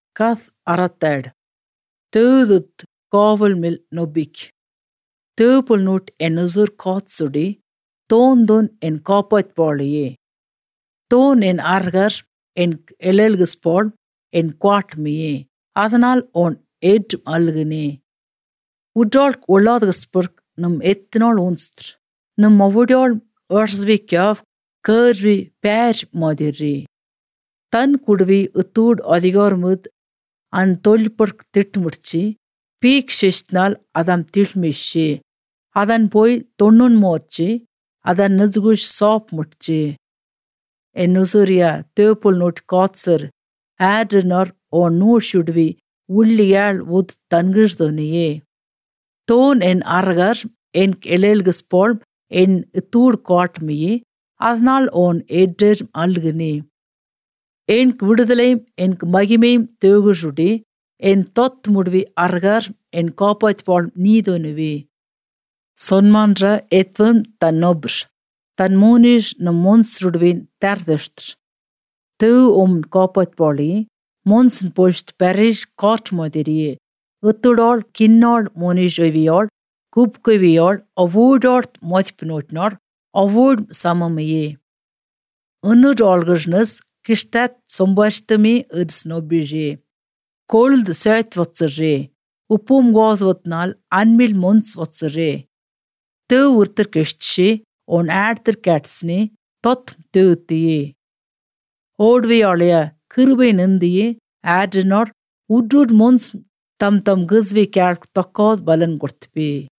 Kath aratad. Tødut kavel mil nobik. Tøpul nut en uzur katsudi. Ton don en kapat poliye. Ton en argar en elelgspol en quat miye. அதனால் உன் ஏற்று அழுகுனே உட்ரால் உள்ளாதகஸ்பர்க் நம் எத்தினால் உன்ஸ்ட்ர் நம் அவுடால் örsvikjav körvi pär modiri. தன் குடுவி உத்தூட் அதிகாரமுத் அன் தொல்பர்க் திட்டுமுடிச்சு பீக் சிஷ்னால் அதம் திழ்மிஷி அதன் போய் தொண்ணுன் மோர்ச்சி அதன் நசுகுஷ் சாப் முட்ச்சி என் நுசுரியா தேப்புல் நோட் காத்சர் ஆட்ரினர் ஓ நூர் சுடுவி உள்ளியால் உத் தன்கிழ்தொனியே தோன் என் அரகர் என் எழல்கஸ் போல் என் தூர் காட்மியே அதனால் ஓன் ஏற்றர் அல்குனே எனக்கு விடுதலையும் எனக்கு மகிமையும் தேகுசுடி என் தொத் முடுவி அரகர் என் காப்பாத் போல் நீதொனுவே சொன்மான்ற எத்வம் தன் நொப்ர் தன் மூனிஷ் நம் மோன்ஸ்ருடுவின் தர்தஸ்ட்ர் தேவ் om காப்பாத் போலி மோன்சன் போஸ்ட் பெரிஷ் காட் மாதிரியே Uttudal kinnal monish övial, kubkövial, avudalt mothpnotnar, avud samamaye. Unnudalgersnes kistat sombarstami uds nobije. Kold söt vatsare, upum gaz vatnal anmil mons vatsare. Tö urter kistshi, on ärter katsni, tot töötiye. Ordvialia, kirbe nindiye, äädrinar, udrud mons ತಮ್ ತಮ್ ಗಜ್ವಿ ಕ್ಯಾಳ್ ತಕ್ಕೋದ್ ಬಲನ್ ಕೊಡ್ತೀವಿ